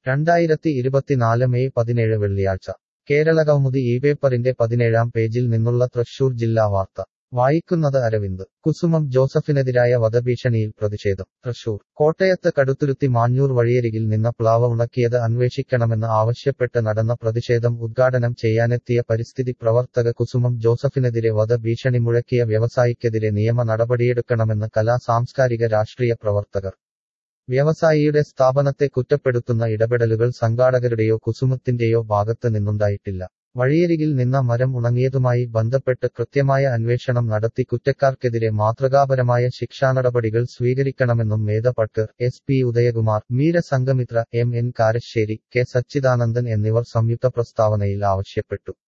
രണ്ടായിരത്തി ഇരുപത്തിനാല് മെയ് പതിനേഴ് വെള്ളിയാഴ്ച കേരള കൗമുദി ഈ പേപ്പറിന്റെ പതിനേഴാം പേജിൽ നിന്നുള്ള തൃശൂർ ജില്ലാ വാർത്ത വായിക്കുന്നത് അരവിന്ദ് കുസുമം ജോസഫിനെതിരായ വധഭീഷണിയിൽ പ്രതിഷേധം തൃശൂർ കോട്ടയത്ത് കടുത്തുരുത്തി മാഞ്ഞൂർ വഴിയരികിൽ നിന്ന പ്ലാവ് ഉണക്കിയത് അന്വേഷിക്കണമെന്ന് ആവശ്യപ്പെട്ട് നടന്ന പ്രതിഷേധം ഉദ്ഘാടനം ചെയ്യാനെത്തിയ പരിസ്ഥിതി പ്രവർത്തക കുസുമം ജോസഫിനെതിരെ വധഭീഷണി മുഴക്കിയ വ്യവസായിക്കെതിരെ നിയമ നടപടിയെടുക്കണമെന്ന് കലാ സാംസ്കാരിക രാഷ്ട്രീയ പ്രവർത്തകർ വ്യവസായിയുടെ സ്ഥാപനത്തെ കുറ്റപ്പെടുത്തുന്ന ഇടപെടലുകൾ സംഘാടകരുടെയോ കുസുമത്തിന്റെയോ ഭാഗത്ത് നിന്നുണ്ടായിട്ടില്ല വഴിയരികിൽ നിന്ന മരം ഉണങ്ങിയതുമായി ബന്ധപ്പെട്ട് കൃത്യമായ അന്വേഷണം നടത്തി കുറ്റക്കാർക്കെതിരെ മാതൃകാപരമായ ശിക്ഷാനടപടികൾ സ്വീകരിക്കണമെന്നും Medha Patkar S P Udayakumar Meera Sangamithra M N Karassery K Satchidanandan എന്നിവർ സംയുക്ത പ്രസ്താവനയിൽ ആവശ്യപ്പെട്ടു